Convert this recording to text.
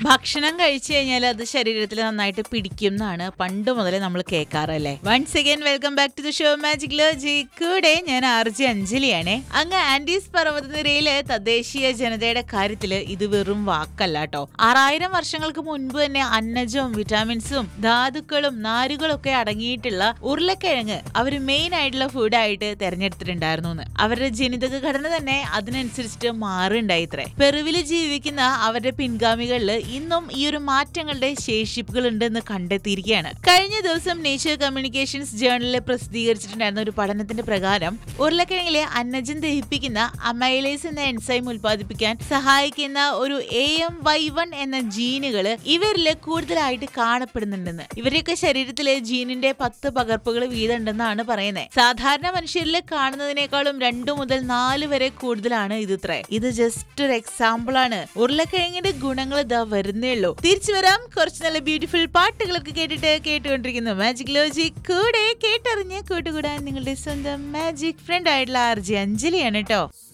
ഭക്ഷണം കഴിച്ചു കഴിഞ്ഞാൽ അത് ശരീരത്തിൽ നന്നായിട്ട് പിടിക്കും എന്നാണ് പണ്ട് മുതലേ നമ്മൾ കേൾക്കാറല്ലേ once again welcome back to the show magic ലോജി കൂടെ ഞാൻ ആർ ജി അഞ്ജലിയാണേ അങ്ങ് ആൻഡീസ് പർവ്വതനിരയിലെ തദ്ദേശീയ ജനതയുടെ കാര്യത്തില് ഇത് വെറും വാക്കല്ല കേട്ടോ ആറായിരം വർഷങ്ങൾക്ക് മുൻപ് തന്നെ അന്നജവും വിറ്റാമിൻസും ധാതുക്കളും നാരുകളും ഒക്കെ അടങ്ങിയിട്ടുള്ള ഉരുളക്കിഴങ്ങ് അവർ മെയിൻ ആയിട്ടുള്ള ഫുഡായിട്ട് തെരഞ്ഞെടുത്തിട്ടുണ്ടായിരുന്നു എന്ന് അവരുടെ ജനിതക ഘടന തന്നെ അതിനനുസരിച്ചിട്ട് മാറുണ്ടായി ഇത്രേ പെറുവില് ജീവിക്കുന്ന അവരുടെ പിൻഗാമികളിൽ ഇന്നും ഈ ഒരു മാറ്റങ്ങളുടെ ശേഷിപ്പുകൾ ഉണ്ടെന്ന് കണ്ടെത്തിയിരിക്കുകയാണ് കഴിഞ്ഞ ദിവസം നേച്ചർ കമ്മ്യൂണിക്കേഷൻസ് ജേർണലിൽ പ്രസിദ്ധീകരിച്ചിട്ടുണ്ടായിരുന്ന ഒരു പഠനത്തിന്റെ പ്രകാരം ഉരുളക്കിഴങ്ങിലെ അന്നജം ദഹിപ്പിക്കുന്ന അമൈലേസ് എന്ന എൻസൈം ഉൽപ്പാദിപ്പിക്കാൻ സഹായിക്കുന്ന ഒരു എ എം വൈ വൺ എന്ന ജീനുകൾ ഇവരിൽ കൂടുതലായിട്ട് കാണപ്പെടുന്നുണ്ടെന്ന് ഇവരെയൊക്കെ ശരീരത്തിലെ ജീനിന്റെ പത്ത് പകർപ്പുകൾ വീതം ഉണ്ടെന്നാണ് പറയുന്നത് സാധാരണ മനുഷ്യരിൽ കാണുന്നതിനേക്കാളും രണ്ടു മുതൽ നാല് വരെ കൂടുതലാണ് ഇത് ഇത്രേ ഇത് ജസ്റ്റ് ഒരു എക്സാമ്പിൾ ആണ് ഉരുളക്കിഴങ്ങിന്റെ ഗുണങ്ങൾ ഇതാ വരുന്നേ ഉള്ളൂ തിരിച്ചു വരാം കുറച്ച് നല്ല ബ്യൂട്ടിഫുൾ പാട്ടുകളൊക്കെ കേട്ടിട്ട് കേട്ടുകൊണ്ടിരിക്കുന്നു മാജിക് ലോജി കൂടെ കേട്ടറിഞ്ഞ് കൂട്ടുകൂടാൻ നിങ്ങളുടെ സ്വന്തം മാജിക് ഫ്രണ്ട് ആയിട്ടുള്ള ആർ ജി അഞ്ജലിയാണ് കേട്ടോ